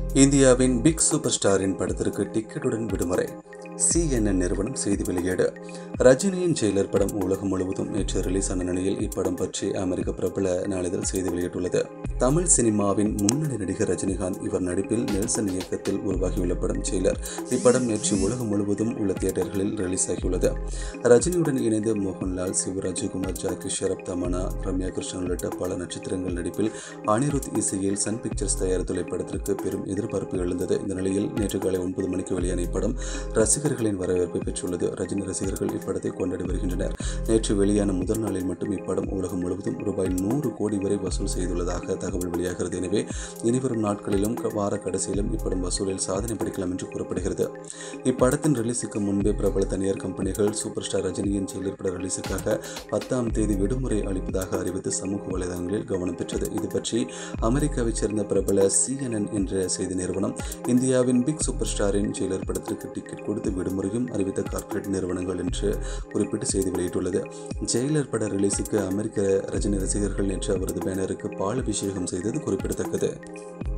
இந்தியாவின் big super ஸ்டாரின் படத்திற்கு டிக்கெட்டுடன் விடுமுறை சிஎன்என் நிறுவனம் செய்தி வெளியீடு ரஜினியின் ஜெயிலர் படம் உலகம் முழுவதும் நேற்று ரிலீஸ் ஆன நிலையில் இப்படம் பற்றி அமெரிக்க பிரபல நாளிதழ் செய்தி வெளியிட்டுள்ளது தமிழ் சினிமாவின் முன்னணி நடிகர் ரஜினிகாந்த் இவர் நடிப்பில் நெல்சன் இயக்கத்தில் உருவாகியுள்ள படம் ஜெயிலர் இப்படம் நேற்று உலகம் முழுவதும் உள்ள தியேட்டர்களில் ரிலீஸ் ஆகியுள்ளது ரஜினியுடன் இணைந்து மோகன்லால் சிவராஜ்குமார் ஜாக்கி ஷரப் தமனா ரம்யா கிருஷ்ணன் உள்ளிட்ட பல நட்சத்திரங்கள் நடிப்பில் அனிருத் இசையில் சன் பிக்சர்ஸ் தயாரித்துள்ள இப்படத்திற்கு பெரும் எதிர்பார்ப்பு எழுந்தது இந்த நிலையில் நேற்று காலை ஒன்பது மணிக்கு வெளியான இப்படம் ரசிகர்களின் வரவேற்பை பெற்றுள்ளது ரஜினி ரசிகர்கள் இப்படத்தை கொண்டாடி வருகின்றனர் நேற்று வெளியான முதல் நாளில் மட்டும் இப்படம் உலகம் முழுவதும் ரூபாய் நூறு கோடி வரை வசூல் செய்துள்ளதாக தகவல் வெளியாகிறது எனவே இனிவரும் நாட்களிலும் வார கடைசியிலும் இப்படம் வசூலில் சாதனை படைக்கலாம் என்று கூறப்படுகிறது இப்படத்தின் ரிலீஸுக்கு முன்பே பிரபல தனியார் கம்பெனிகள் சூப்பர் ஸ்டார் ரஜினியின் ஜெயிலர் பட ரிலீஸுக்காக பத்தாம் தேதி விடுமுறை அளிப்பதாக அறிவித்து சமூக வலைதளங்களில் கவனம் பெற்றது இது பற்றி அமெரிக்காவைச் சேர்ந்த பிரபல சிஎன்என் என்ற செய்தி நிறுவனம் இந்தியாவின் பிக் சூப்பர் ஸ்டாரின் ஜெயிலர் படத்திற்கு டிக்கெட் கொடுத்து விடுமுறையும் அறிவித்த கார்ப்பரேட் நிறுவனங்கள் என்று குறிப்பிட்டு செய்தி வெளியிட்டுள்ளது ஜெயிலர் பட ரிலீஸுக்கு அமெரிக்க ரஜினி ரசிகர்கள் நேற்று அவரது பேனருக்கு பால் அபிஷேகம் செய்தது குறிப்பிடத்தக்கது